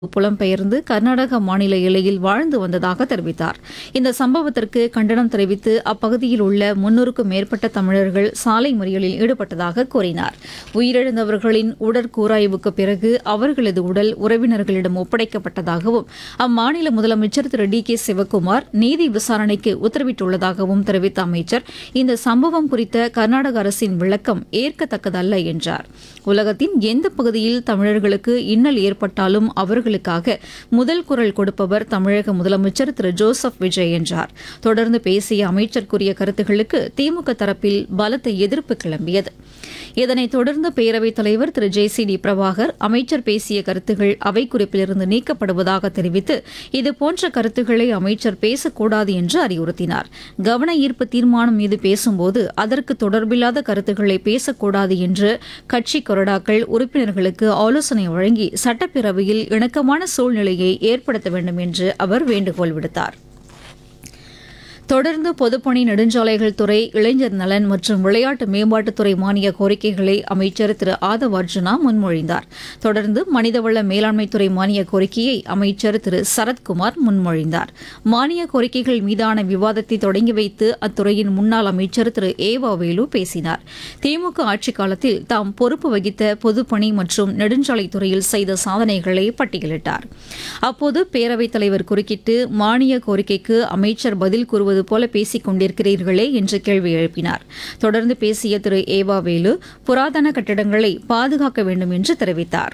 புலம்பெயர்ந்து கர்நாடக மாநில எல்லையில் வாழ்ந்து வந்ததாக தெரிவித்தார் இந்த சம்பவத்திற்கு கண்டனம் தெரிவித்து அப்பகுதியில் உள்ள முன்னூறுக்கும் மேற்பட்ட தமிழர்கள் சாலை மறியலில் ஈடுபட்டதாக கூறினார் உயிரிழந்தவர்களின் உடற்கூராய்வுக்கு பிறகு அவர்களது உடல் உறவினர்களிடம் ஒப்படைக்கப்பட்டதாகவும் அம்மாநில முதலமைச்சர் திரு டி கே சிவக்குமார் நீதி விசாரணைக்கு உத்தரவிட்டுள்ளதாகவும் தெரிவித்த அமைச்சர் இந்த சம்பவம் குறித்த கர்நாடக அரசின் விளக்கம் ஏற்கத்தக்கதல்ல என்றார் உலகத்தின் எந்த பகுதியில் தமிழர்களுக்கு இன்னல் ஏற்பட்டாலும் அவர்களுக்காக முதல் குரல் கொடுப்பவர் தமிழக முதலமைச்சர் திரு ஜோசப் விஜய் என்றார் தொடர்ந்து பேசிய அமைச்சர் கூறிய கருத்துக்களுக்கு திமுக தரப்பில் பலத்த எதிர்ப்பு கிளம்பியது இதனைத் தொடர்ந்து பேரவைத் தலைவர் Thiru J C D Prabhakar அமைச்சர் பேசிய கருத்துகள் அவை குறிப்பிலிருந்து நீக்கப்படுவதாக தெரிவித்து இதுபோன்ற கருத்துக்களை அமைச்சர் பேசக்கூடாது என்று அறிவுறுத்தினார் கவன ஈர்ப்பு தீர்மானம் மீது பேசும்போது அதற்கு தொடர்பில்லாத கருத்துக்களை பேசக்கூடாது என்று கட்சி கொறடாக்கள் உறுப்பினர்களுக்கு ஆலோசனை வழங்கி சட்டப்பேரவையில் இணக்கமான சூழ்நிலையை ஏற்படுத்த வேண்டும் என்று அவர் வேண்டுகோள் விடுத்தார் தொடர்ந்து பொதுப்பணி நெடுஞ்சாலைகள் துறை இளைஞர் நலன் மற்றும் விளையாட்டு மேம்பாட்டுத்துறை மானிய கோரிக்கைகளை அமைச்சர் திரு ஆதவ் அர்ஜுனா முன்மொழிந்தார் தொடர்ந்து மனிதவள மேலாண்மைத்துறை மானிய கோரிக்கையை அமைச்சர் திரு சரத்குமார் முன்மொழிந்தார் மானிய கோரிக்கைகள் மீதான விவாதத்தை தொடங்கி வைத்து அத்துறையின் முன்னாள் அமைச்சர் திரு ஏவா வேலு பேசினார் திமுக ஆட்சிக் காலத்தில் தாம் பொறுப்பு வகித்த பொதுப்பணி மற்றும் நெடுஞ்சாலைத்துறையில் செய்த சாதனைகளை பட்டியலிட்டார் அப்போது பேரவைத் தலைவர் குறுக்கிட்டு மானிய கோரிக்கைக்கு அமைச்சர் பதில் கூறுவது போல பேசிக் கொண்டிருக்கிறீர்களே என்று கேள்வி எழுப்பினார் தொடர்ந்து பேசிய திரு ஏவா வேலு புராதன கட்டிடங்களை பாதுகாக்க வேண்டும் என்று தெரிவித்தார்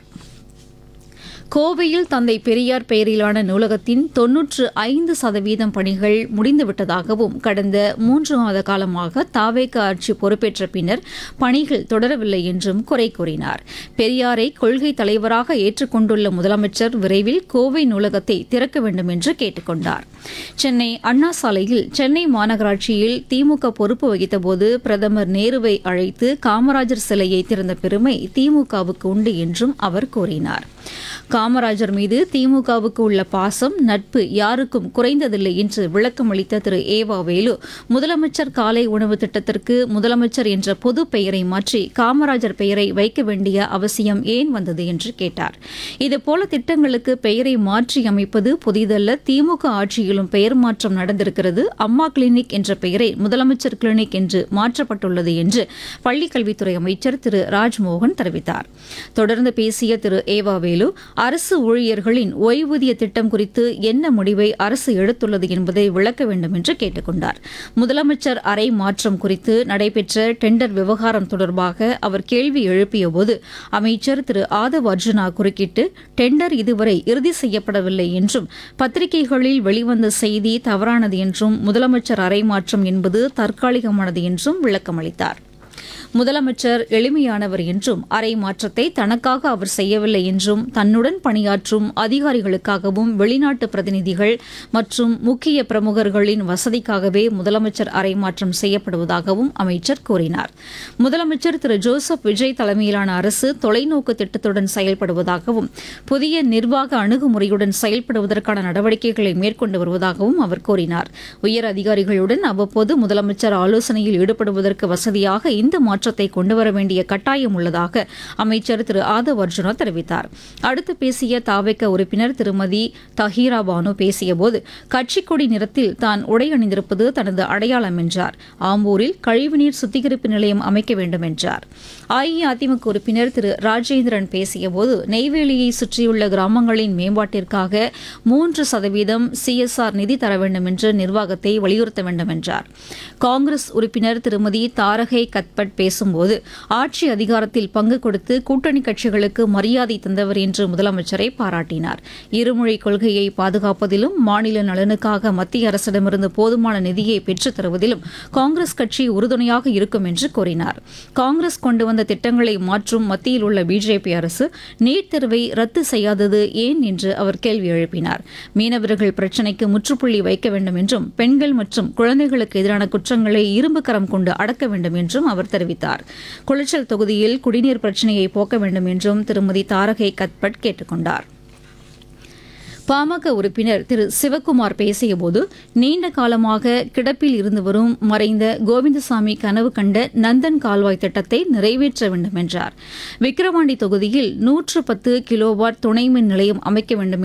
கோவையில் தந்தை பெரியார் பெயரிலான நூலகத்தின் தொன்னூற்று ஐந்து சதவீதம் பணிகள் முடிந்துவிட்டதாகவும் கடந்த மூன்று மாத காலமாக தாவேக ஆட்சி பொறுப்பேற்ற பின்னர் பணிகள் தொடரவில்லை என்றும் குறை கூறினார் பெரியாரை கொள்கை தலைவராக ஏற்றுக்கொண்டுள்ள முதலமைச்சர் விரைவில் கோவை நூலகத்தை திறக்க வேண்டும் என்று கேட்டுக் கொண்டார் சென்னை அண்ணா சாலையில் சென்னை மாநகராட்சியில் திமுக பொறுப்பு வகித்தபோது பிரதமர் நேருவை அழைத்து காமராஜர் சிலையை திறந்த பெருமை திமுகவுக்கு உண்டு என்றும் அவர் கூறினார் காமராஜர் மீது திமுகவுக்கு உள்ள பாசம் நட்பு யாருக்கும் குறைந்ததில்லை என்று விளக்கம் அளித்த திரு ஏவா வேலு முதலமைச்சர் காலை உணவு திட்டத்திற்கு முதலமைச்சர் என்ற பொது பெயரை மாற்றி காமராஜர் பெயரை வைக்க வேண்டிய அவசியம் ஏன் வந்தது என்று கேட்டார் இதுபோல திட்டங்களுக்கு பெயரை மாற்றி அமைப்பது புதிதல்ல திமுக ஆட்சியிலும் பெயர் மாற்றம் நடந்திருக்கிறது அம்மா கிளினிக் என்ற பெயரை முதலமைச்சர் கிளினிக் என்று மாற்றப்பட்டுள்ளது என்று பள்ளிக்கல்வித்துறை அமைச்சர் திரு ராஜ்மோகன் தெரிவித்தார் தொடர்ந்து பேசிய திரு ஏவா வேலு அரசு ஊழியர்களின் ஓய்வூதிய திட்டம் குறித்து என்ன முடிவை அரசு எடுத்துள்ளது என்பதை விளக்க வேண்டும் என்று கேட்டுக் கொண்டார் முதலமைச்சர் அறை மாற்றம் குறித்து நடைபெற்ற டெண்டர் விவகாரம் தொடர்பாக அவர் கேள்வி எழுப்பியபோது அமைச்சர் திரு ஆதவ் அர்ஜுனா குறுக்கிட்டு டெண்டர் இதுவரை இறுதி செய்யப்படவில்லை என்றும் பத்திரிகைகளில் வெளிவந்த செய்தி தவறானது என்றும் முதலமைச்சர் அறை மாற்றம் என்பது தற்காலிகமானது என்றும் விளக்கமளித்தார் முதலமைச்சர் எளிமையானவர் என்றும் அறை மாற்றத்தை தனக்காக அவர் செய்யவில்லை என்றும் தன்னுடன் பணியாற்றும் அதிகாரிகளுக்காகவும் வெளிநாட்டு பிரதிநிதிகள் மற்றும் முக்கிய பிரமுகர்களின் வசதிக்காகவே முதலமைச்சர் அறை மாற்றம் செய்யப்படுவதாகவும் அமைச்சர் கூறினார் முதலமைச்சர் திரு ஜோசப் விஜய் தலைமையிலான அரசு தொலைநோக்கு திட்டத்துடன் செயல்படுவதாகவும் புதிய நிர்வாக அணுகுமுறையுடன் செயல்படுவதற்கான நடவடிக்கைகளை மேற்கொண்டு வருவதாகவும் அவர் கூறினார் உயர் அதிகாரிகளுடன் அவ்வப்போது முதலமைச்சர் ஆலோசனையில் ஈடுபடுவதற்கு வசதியாக இந்த மாற்றத்தை கொண்டுவர வேண்டிய கட்டாயம் உள்ளதாக அமைச்சர் திரு ஆதவ் அர்ஜுனா தெரிவித்தார் அடுத்து பேசிய தாவேக்க உறுப்பினர் திருமதி தஹீரா பானு பேசியபோது கட்சிக் கொடி நிறத்தில் தான் உடை அணிந்திருப்பது தனது அடையாளம் என்றார் ஆம்பூரில் கழிவுநீர் சுத்திகரிப்பு நிலையம் அமைக்க வேண்டும் என்றார் அஇஅதிமுக உறுப்பினர் திரு ராஜேந்திரன் பேசியபோது நெய்வேலியை சுற்றியுள்ள கிராமங்களின் மேம்பாட்டிற்காக மூன்று சதவீதம் சிஎஸ்ஆர் நிதி தர வேண்டும் என்று நிர்வாகத்தை வலியுறுத்த வேண்டும் என்றார் காங்கிரஸ் உறுப்பினர் திருமதி தாரகை கத்பட் பேசும்போது ஆட்சி அதிகாரத்தில் பங்கு கொடுத்து கூட்டணி கட்சிகளுக்கு மரியாதை தந்தவர் என்று முதலமைச்சரை பாராட்டினார் இருமொழி கொள்கையை பாதுகாப்பதிலும் மாநில நலனுக்காக மத்திய அரசிடமிருந்து போதுமான நிதியை பெற்றுத் தருவதிலும் காங்கிரஸ் கட்சி உறுதுணையாக இருக்கும் என்று கூறினார் காங்கிரஸ் கொண்டு வந்த திட்டங்களை மாற்றும் மத்தியில் உள்ள பிஜேபி அரசு நீட் தேர்வை ரத்து செய்யாதது ஏன் என்று அவர் கேள்வி எழுப்பினார் மீனவர்கள் பிரச்சினைக்கு முற்றுப்புள்ளி வைக்க வேண்டும் என்றும் பெண்கள் மற்றும் குழந்தைகளுக்கு எதிரான குற்றங்களை இரும்பு கரம் கொண்டு அடக்க வேண்டும் என்றும் அவர் தெரிவித்தார் குளச்சல் தொகுதியில் குடிநீர் பிரச்சினையை போக்க வேண்டும் என்றும் திருமதி தாரகை கத்பட் கேட்டுக் கொண்டார் பாமக உறுப்பினர் திரு சிவக்குமார் பேசியபோது நீண்ட காலமாக கிடப்பில் இருந்து வரும் மறைந்த கோவிந்தசாமி கனவு கண்ட நந்தன் கால்வாய் திட்டத்தை நிறைவேற்ற வேண்டும் என்றார் விக்கிரவாண்டி தொகுதியில் நூற்று பத்து கிலோவாட் துணை மின் நிலையம் அமைக்க வேண்டும்